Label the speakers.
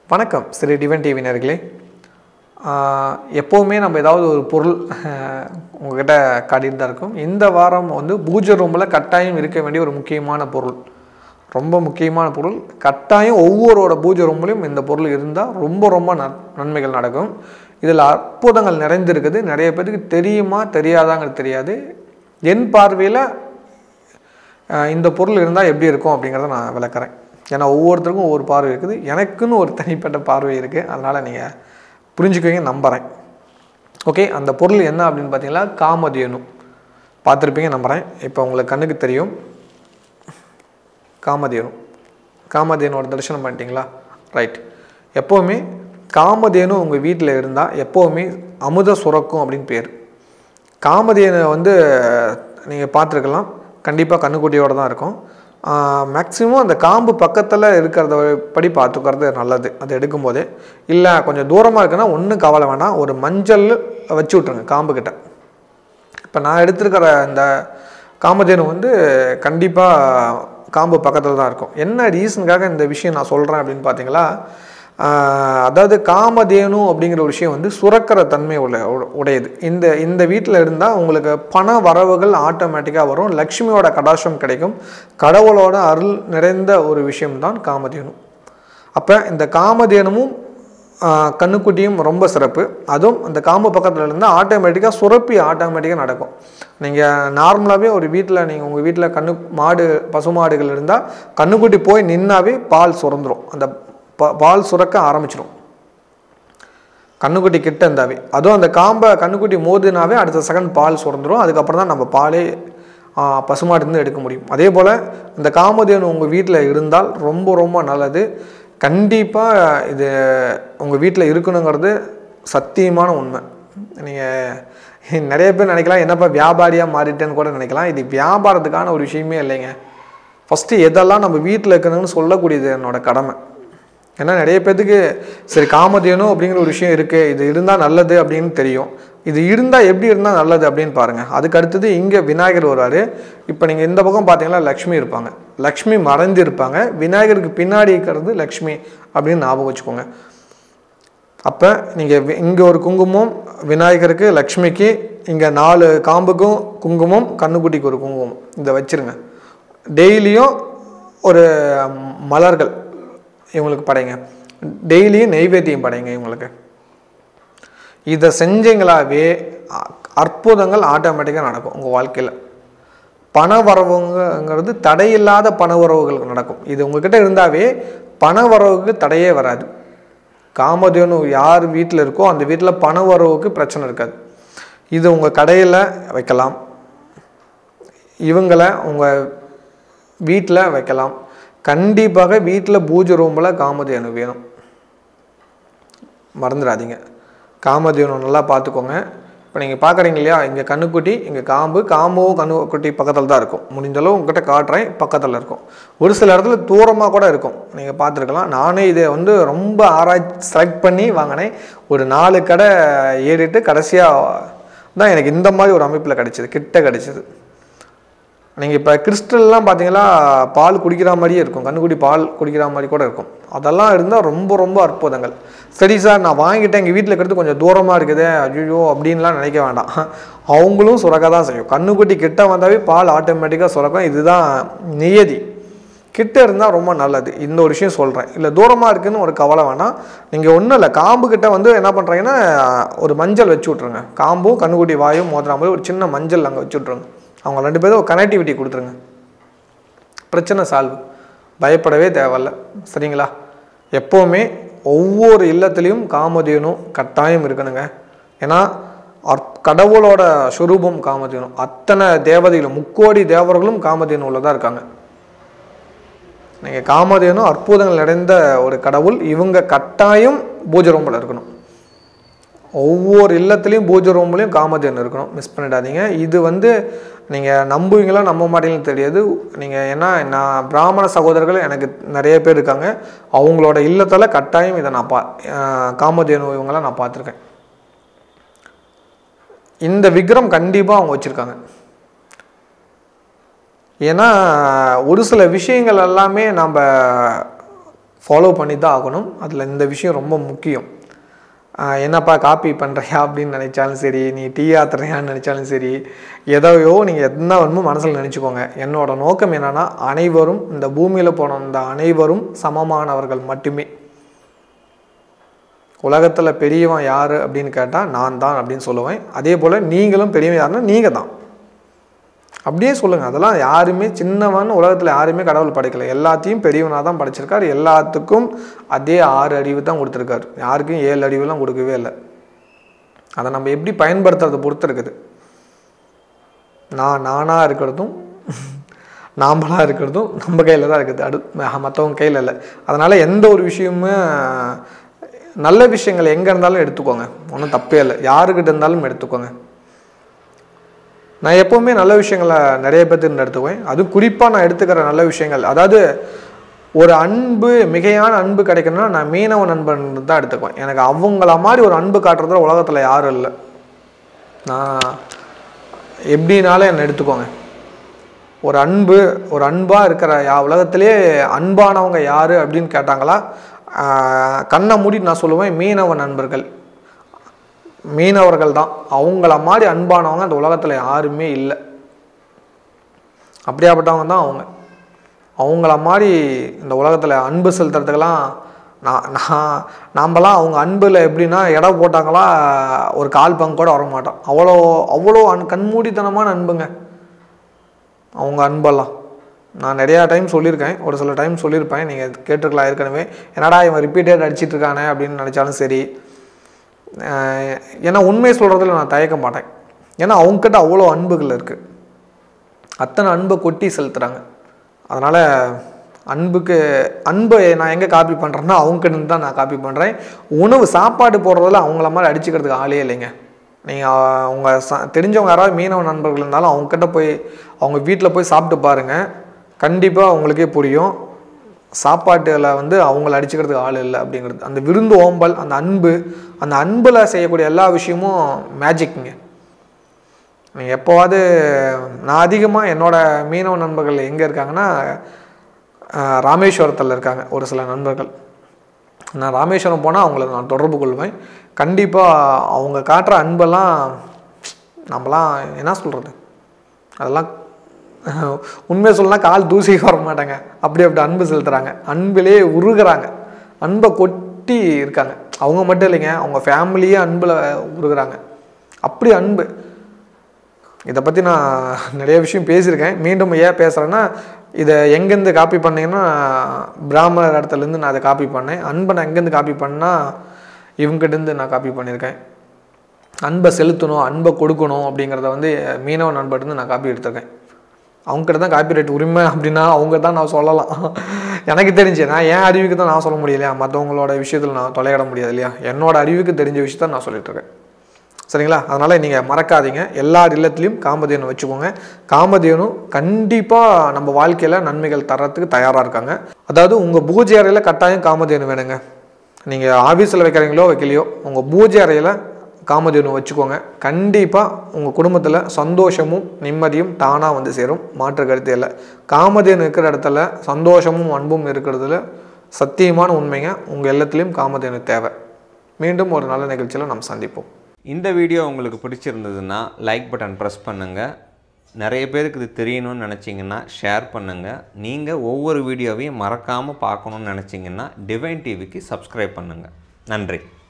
Speaker 1: வணக்கம் ஸ்ரீ டிவன் டிவி நேர்களே எப்போவுமே நம்ம ஏதாவது ஒரு பொருள் ஆஹ், உங்ககிட்ட காட்டிட்டு தான் இருக்கும் இந்த வாரம் வந்து பூஜை ரூமில் கட்டாயம் இருக்க வேண்டிய ஒரு முக்கியமான பொருள் ரொம்ப முக்கியமான பொருள் கட்டாயம் ஒவ்வொருவோட பூஜை ரூம்லையும் இந்த பொருள் இருந்தால் ரொம்ப ரொம்ப நன் நன்மைகள் நடக்கும் இதில் அற்புதங்கள் நிறைந்திருக்குது நிறைய பேருக்கு தெரியுமா தெரியாதாங்கிறது தெரியாது என் பார்வையில் ஆஹ் இந்த பொருள் இருந்தால் எப்படி இருக்கும் அப்படிங்கிறத நான் விளக்குறேன் ஏன்னா ஒவ்வொருத்தருக்கும் ஒவ்வொரு பார்வை இருக்குது எனக்குன்னு ஒரு தனிப்பட்ட பார்வை இருக்குது அதனால் நீங்கள் புரிஞ்சுக்குவீங்க நம்புகிறேன் ஓகே அந்த பொருள் என்ன அப்படின்னு பார்த்தீங்கன்னா காமதேனு பார்த்துருப்பீங்க நம்புகிறேன் இப்போ உங்களுக்கு கண்ணுக்கு தெரியும் காமதேனு காமதேனோட தரிசனம் பண்ணிட்டீங்களா ரைட் எப்போவுமே காமதேனு உங்கள் வீட்டில் இருந்தால் எப்போவுமே அமுத சுரக்கும் அப்படின்னு பேர் காமதேனு வந்து நீங்கள் பார்த்துருக்கலாம் கண்டிப்பாக கண்ணுக்குட்டியோடு தான் இருக்கும் மேக்ஸிமம் அந்த காம்பு பக்கத்தில் இருக்கிறத படி பார்த்துக்கிறது நல்லது அது எடுக்கும்போதே இல்லை கொஞ்சம் தூரமாக இருக்குன்னா ஒன்றும் கவலை வேணாம் ஒரு மஞ்சள் வச்சு விட்ருங்க காம்பு கிட்ட இப்போ நான் எடுத்திருக்கிற இந்த காமதேனு வந்து கண்டிப்பாக காம்பு பக்கத்தில் தான் இருக்கும் என்ன ரீசனுக்காக இந்த விஷயம் நான் சொல்கிறேன் அப்படின்னு பார்த்தீங்களா ஆஹ் அதாவது காமதேனு அப்படிங்கிற ஒரு விஷயம் வந்து சுரக்கிற தன்மை உள்ள உ- உடையது இந்த இந்த வீட்டில் இருந்தால் உங்களுக்கு பண வரவுகள் ஆட்டோமேட்டிக்காக வரும் லக்ஷ்மியோட கடாட்சம் கிடைக்கும் கடவுளோட அருள் நிறைந்த ஒரு விஷயம்தான் காமதேனு அப்போ இந்த காமதேனுமும் ஆஹ், கண்ணுக்குட்டியும் ரொம்ப சிறப்பு அதுவும் அந்த காம்பு பக்கத்தில் இருந்தால் ஆட்டோமேட்டிக்காக சுரப்பி ஆட்டோமேட்டிக்காக நடக்கும் நீங்கள் நார்மலாகவே ஒரு வீட்டில் நீங்கள் உங்கள் வீட்டில் கண்ணு மாடு பசுமாடுகள் இருந்தால் கண்ணுக்குட்டி போய் நின்னாவே பால் சுரந்துரும் அந்த ப- பால் சுரக்க ஆரம்பிச்சிடும் கண்ணுக்குட்டி கிட்ட இருந்தாவே அதுவும் அந்த காம்பை கண்ணுக்குட்டி மோதுனாவே அடுத்த செகண்ட் பால் சுரந்துரும் அதுக்கப்புறம் தான் நம்ம பாலே ஆ, பசுமாட்டிருந்து எடுக்க முடியும் அதே போல் இந்த காமதேனு உங்கள் வீட்டில் இருந்தால் ரொம்ப ரொம்ப நல்லது கண்டிப்பாக இது உங்கள் வீட்டில் இருக்கணுங்கிறது சத்தியமான உண்மை நீங்கள் நிறைய பேர் நினைக்கலாம் என்னப்பா வியாபாரியாக மாறிட்டேன்னு கூட நினைக்கலாம் இது வியாபாரத்துக்கான ஒரு விஷயமே இல்லைங்க ஃபஸ்ட்டு எதெல்லாம் நம்ம வீட்டில் இருக்கணும்னு சொல்லக்கூடியது என்னோட கடமை ஏன்னா நிறைய பேர்த்துக்கு சரி காமதேனு அப்படிங்கிற ஒரு விஷயம் இருக்குது இது இருந்தால் நல்லது அப்படின்னு தெரியும் இது இருந்தால் எப்படி இருந்தால் நல்லது அப்படின்னு பாருங்கள் அதுக்கு அடுத்தது இங்கே விநாயகர் வருவார் இப்போ நீங்கள் இந்த பக்கம் பார்த்தீங்கன்னா லக்ஷ்மி இருப்பாங்க லக்ஷ்மி மறைஞ்சு இருப்பாங்க விநாயகருக்கு பின்னாடி இருக்கிறது லக்ஷ்மி அப்படின்னு ஞாபகம் வச்சுக்கோங்க அப்போ நீங்கள் இங்கே ஒரு குங்குமம் விநாயகருக்கு லக்ஷ்மிக்கு இங்கே நாலு காம்புக்கும் குங்குமம் கண்ணுக்குட்டிக்கு ஒரு குங்குமம் இதை வச்சிருங்க டெய்லியும் ஒரு மலர்கள் இவங்களுக்கு படைங்க டெய்லியும் நெய்வேத்தியம் படைங்க இவங்களுக்கு இதை செஞ்சீங்களாவே அ- அற்புதங்கள் ஆட்டோமேட்டிக்காக நடக்கும் உங்கள் வாழ்க்கையில் பண வரவுங்கிறது தடையில்லாத பண வரவுகள் நடக்கும் இது உங்ககிட்ட இருந்தாவே பண வரவுக்கு தடையே வராது காமதேனு யார் வீட்டில் இருக்கோ அந்த வீட்டில் பண வரவுக்கு பிரச்சனை இருக்காது இது உங்கள் கடையில் வைக்கலாம் இவங்களை உங்கள் வீட்டில் வைக்கலாம் கண்டிப்பாக வீட்டில் பூஜை ரூமில் காமதேனு வேணும் மறந்துடாதீங்க காமதேனு நல்லா பார்த்துக்கோங்க இப்போ நீங்கள் பார்க்குறீங்க இல்லையா இங்கே கண்ணுக்குட்டி இங்கே காம்பு காம்பும் கண்ணுக்குட்டி பக்கத்தில் தான் இருக்கும் முடிஞ்ச அளவு உங்ககிட்ட காட்டுறேன் பக்கத்தில் இருக்கும் ஒரு சில இடத்துல தூரமாக கூட இருக்கும் நீங்கள் பார்த்துருக்கலாம் நானே இதை வந்து ரொம்ப ஆராய்ச்சி செலக்ட் பண்ணி வாங்கினேன் ஒரு நாலு கடை ஏறிட்டு கடைசியாக தான் எனக்கு இந்த மாதிரி ஒரு அமைப்பில் கிடைச்சிது கிட்ட கிடைச்சிது நீங்கள் இப்போ கிறிஸ்டல்லாம் பார்த்தீங்கன்னா பால் குடிக்கிற மாதிரியே இருக்கும் கண்ணுக்குடி பால் குடிக்கிற மாதிரி கூட இருக்கும் அதெல்லாம் இருந்தால் ரொம்ப ரொம்ப அற்புதங்கள் சரி சார் நான் வாங்கிட்டேன் எங்கள் வீட்டில் இருக்கிறது கொஞ்சம் தூரமாக இருக்குது ஐயோ அப்படின்லாம் நினைக்க வேண்டாம் அவங்களும் சுரக்க தான் செய்யும் கண்ணுக்குட்டி கிட்ட வந்தாவே பால் ஆட்டோமேட்டிக்காக சுரக்கும் இதுதான் நியதி கிட்ட இருந்தால் ரொம்ப நல்லது இந்த ஒரு விஷயம் சொல்கிறேன் இல்லை தூரமாக இருக்குன்னு ஒரு கவலை வேணாம் நீங்கள் ஒன்றும் இல்லை காம்பு கிட்ட வந்து என்ன பண்ணுறீங்கன்னா ஒரு மஞ்சள் வச்சு விட்ருங்க காம்பும் கண்ணுக்குட்டி வாயும் மோதுற மாதிரி ஒரு சின்ன மஞ்சள் அங்கே வச்சு விட்ருங்க அவங்க ரெண்டு பேரும் கனெக்டிவிட்டி கொடுத்துருங்க பிரச்சனை சால்வ் பயப்படவே தேவையில்ல சரிங்களா எப்போவுமே ஒவ்வொரு இல்லத்துலேயும் காமதேனும் கட்டாயம் இருக்கணுங்க ஏன்னா அற்- கடவுளோட சுரூபம் காமதேனு அத்தனை தேவதைகளும் முக்கோடி தேவர்களும் காமதேனு உள்ளதாக இருக்காங்க நீங்கள் காமதேனு அற்புதங்கள் நிறைந்த ஒரு கடவுள் இவங்க கட்டாயம் பூஜை ரூமில் இருக்கணும் ஒவ்வொரு இல்லத்துலேயும் பூஜை ரூம்லேயும் காமதேனு இருக்கணும் மிஸ் பண்ணிடாதீங்க இது வந்து நீங்கள் நம்புவீங்களா நம்ப மாட்டீங்கன்னு தெரியாது நீங்கள் ஏன்னா நான் பிராமண சகோதரர்கள் எனக்கு நிறைய பேர் இருக்காங்க அவங்களோட இல்லத்தில் கட்டாயம் இதை நான் பா அஹ் காமதேனு இவங்களாம் நான் பார்த்துருக்கேன் இந்த விக்ரம் கண்டிப்பாக அவங்க வச்சுருக்காங்க ஏன்னா ஒரு சில விஷயங்கள் எல்லாமே நம்ம ஃபாலோ பண்ணி தான் ஆகணும் அதில் இந்த விஷயம் ரொம்ப முக்கியம் ஆஹ் என்னப்பா காப்பி பண்ணுறியா அப்படின்னு நினைச்சாலும் சரி நீ டீ ஆத்துறியான்னு நினச்சாலும் சரி எதையோ நீங்கள் என்ன வேணுமோ மனசில் நினச்சிக்கோங்க என்னோட நோக்கம் என்னென்னா அனைவரும் இந்த பூமியில் போன இந்த அனைவரும் சமமானவர்கள் மட்டுமே உலகத்தில் பெரியவன் யார் அப்படின்னு கேட்டால் நான் தான் அப்படின்னு சொல்லுவேன் அதே போல் நீங்களும் பெரியவன் யாருன்னா நீங்கள் தான் அப்படியே சொல்லுங்கள் அதெல்லாம் யாருமே சின்னவன் உலகத்தில் யாருமே கடவுள் படைக்கல எல்லாத்தையும் பெரியவனாக தான் படைச்சிருக்காரு எல்லாத்துக்கும் அதே ஆறு அறிவு தான் கொடுத்துருக்காரு யாருக்கும் ஏழு அறிவுலாம் கொடுக்கவே இல்லை அதை நம்ம எப்படி பயன்படுத்துறதை பொறுத்து இருக்குது நான் நானாக இருக்கிறதும் நாம்பளாக இருக்கிறதும் நம்ம கையில் தான் இருக்குது அடு மற்றவங்க கையில் இல்லை அதனால் எந்த ஒரு விஷயமுமே நல்ல விஷயங்கள் எங்கே இருந்தாலும் எடுத்துக்கோங்க ஒன்றும் தப்பே இல்லை யாருக்கிட்ட இருந்தாலும் எடுத்துக்கோங்க நான் எப்போவுமே நல்ல விஷயங்களை நிறைய பேர்த்து எடுத்துக்குவேன் அதுவும் குறிப்பாக நான் எடுத்துக்கிற நல்ல விஷயங்கள் அதாவது ஒரு அன்பு மிகையான அன்பு கிடைக்கணும்னா நான் மீனவ நண்பன் தான் எடுத்துக்குவேன் எனக்கு அவங்கள மாதிரி ஒரு அன்பு காட்டுறதுல உலகத்தில் யாரும் இல்லை நான் எப்படினாலும் என்னை எடுத்துக்கோங்க ஒரு அன்பு ஒரு அன்பாக இருக்கிற யா உலகத்திலே அன்பானவங்க யார் அப்படின்னு கேட்டாங்களா ஆஹ் கண்ணை மூடி நான் சொல்லுவேன் மீனவ நண்பர்கள் மீனவர்கள் தான் அவங்கள மாதிரி அன்பானவங்க அந்த உலகத்தில் யாருமே இல்லை அப்படியாப்பட்டவங்க தான் அவங்க அவங்கள மாதிரி இந்த உலகத்தில் அன்பு செலுத்துறதுக்கெல்லாம் நான் நான் நாம்பலாம் அவங்க அன்பில் எப்படின்னா இடம் போட்டாங்களா ஒரு கால் பங்கு கூட வர மாட்டோம் அவ்வளோ அவ்வளோ அன் கண்மூடித்தனமான அன்புங்க அவங்க அன்பெல்லாம் நான் நிறையா டைம் சொல்லியிருக்கேன் ஒரு சில டைம் சொல்லியிருப்பேன் நீங்கள் கேட்டிருக்கலாம் ஏற்கனவே என்னடா இவன் ரிப்பீட்டட் அடிச்சிட்டு இருக்கானே அப்படின்னு நினச்சாலும் சரி ஆஹ் ஏன்னா உண்மை சொல்கிறதுல நான் தயக்க மாட்டேன் ஏன்னா அவங்கக்கிட்ட அவ்வளோ அன்புகள் இருக்குது அத்தனை அன்பை கொட்டி செலுத்துகிறாங்க அதனால் அன்புக்கு அன்பை நான் எங்கே காப்பி பண்ணுறேன்னா அவங்ககிட்ட தான் நான் காப்பி பண்ணுறேன் உணவு சாப்பாடு போடுறதுல அவங்கள மாதிரி அடிச்சுக்கிறதுக்கு ஆளே இல்லைங்க நீங்கள் அவங்க ச தெரிஞ்சவங்க யாராவது மீனவ நண்பர்கள் இருந்தாலும் அவங்கக்கிட்ட போய் அவங்க வீட்டில் போய் சாப்பிட்டு பாருங்கள் கண்டிப்பாக அவங்களுக்கே புரியும் சாப்பாட்டில் வந்து அவங்கள அடிச்சுக்கிறதுக்கு ஆள் இல்லை அப்படிங்கிறது அந்த விருந்து ஓம்பல் அந்த அன்பு அந்த அன்பில் செய்யக்கூடிய எல்லா விஷயமும் மேஜிக்குங்க நீங்கள் எப்போவாவது நான் அதிகமாக என்னோட மீனவ நண்பர்கள் எங்கே இருக்காங்கன்னா ஆஹ், ராமேஸ்வரத்தில் இருக்காங்க ஒரு சில நண்பர்கள் நான் ராமேஸ்வரம் போனால் அவங்கள நான் தொடர்பு கொள்வேன் கண்டிப்பாக அவங்க காட்டுற அன்பெல்லாம் நம்மலாம் என்ன சொல்கிறது அதெல்லாம் உண்மையை சொல்லலாம் கால் தூசி வர மாட்டாங்க அப்படி அப்படி அன்பு செலுத்துகிறாங்க அன்பிலே உருகுறாங்க அன்பை கொட்டி இருக்காங்க அவங்க மட்டும் இல்லைங்க அவங்க ஃபேமிலியே அன்பில் உருகுறாங்க அப்படி அன்பு இதை பற்றி நான் நிறைய விஷயம் பேசியிருக்கேன் மீண்டும் ஏன் பேசுகிறேன்னா இதை எங்கேருந்து காப்பி பண்ணீங்கன்னா பிராமணர் இடத்துலேருந்து நான் அதை காப்பி பண்ணேன் அன்பை நான் எங்கேருந்து காப்பி பண்ணால் இவங்ககிட்டேருந்து நான் காப்பி பண்ணியிருக்கேன் அன்பை செலுத்தணும் அன்பை கொடுக்கணும் அப்படிங்கிறத வந்து மீனவ நண்பர்கிட்ட நான் காப்பி எடுத்திருக்கேன் அவங்ககிட்ட தான் காப்பிரைட் உரிமை அப்படின்னா அவங்க தான் நான் சொல்லலாம் எனக்கு தெரிஞ்சு நான் என் அறிவுக்கு தான் நான் சொல்ல முடியலையா மற்றவங்களோட விஷயத்தில் நான் தொலையிட முடியாது இல்லையா என்னோட அறிவுக்கு தெரிஞ்ச விஷயத்த நான் சொல்லிட்டு இருக்கேன் சரிங்களா அதனால் நீங்கள் மறக்காதீங்க எல்லா இல்லத்துலேயும் காமதேனு வச்சுக்கோங்க காமதேனு கண்டிப்பாக நம்ம வாழ்க்கையில் நன்மைகள் தரத்துக்கு தயாராக இருக்காங்க அதாவது உங்கள் பூஜை அறையில் கட்டாயம் காமதேனு வேணுங்க நீங்கள் ஆஃபீஸில் வைக்கிறீங்களோ வைக்கலையோ உங்கள் பூஜை அறையில் காமதேனு வச்சுக்கோங்க கண்டிப்பாக உங்கள் குடும்பத்தில் சந்தோஷமும் நிம்மதியும் தானாக வந்து சேரும் மாற்று கருத்து இல்லை காமதேனு இருக்கிற இடத்துல சந்தோஷமும் அன்பும் இருக்கிறதுல சத்தியமான உண்மைங்க உங்கள் எல்லாத்துலேயும் காமதேனு தேவை மீண்டும் ஒரு நல்ல நிகழ்ச்சியில் நாம் சந்திப்போம்
Speaker 2: இந்த வீடியோ உங்களுக்கு பிடிச்சிருந்ததுன்னா லைக் பட்டன் ப்ரெஸ் பண்ணுங்கள் நிறைய பேருக்கு இது தெரியணும்னு நினச்சிங்கன்னா ஷேர் பண்ணுங்கள் நீங்கள் ஒவ்வொரு வீடியோவையும் மறக்காமல் பார்க்கணுன்னு நினச்சிங்கன்னா டிவைன் டிவிக்கு சப்ஸ்கிரைப் பண்ணுங்கள் நன்றி